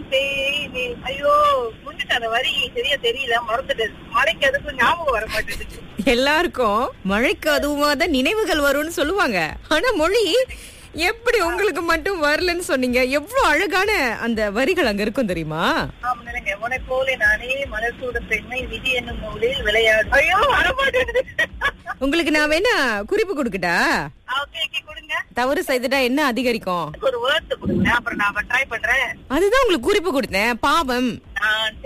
தேனே ஐயோ முன்னுக்கு அந்த வரி சரியா தெரியல மறந்துட்டு மழைக்கு அதுக்கும் ஞாபகம் வர மாட்டேங்குது எல்லாருக்கும் மழைக்கு அதுவுமா தான் நினைவுகள் வரும்னு சொல்லுவாங்க ஆனா மொழி எப்படி உங்களுக்கு மட்டும் வரலன்னு சொன்னீங்க எவ்வளவு அழகான அந்த வரிகள் அங்க இருக்கும் தெரியுமா ஆமா நினைங்க உனை போல நானே மலர் சூட பெண்மை விதி என்னும் நூலில் விளையாடு ஐயோ வர மாட்டேங்குது உங்களுக்கு நான் வேணா குறிப்பு கொடுக்கட்டா ஓகே ஓகே கொடுங்க தவறு செய்துட்டா என்ன அதிகரிக்கும் ஒரு வேர்ட் கொடுங்க அப்புறம் நான் ட்ரை பண்றேன் அதுதான் உங்களுக்கு குறிப்பு கொடுத்தேன் பாவம் நான்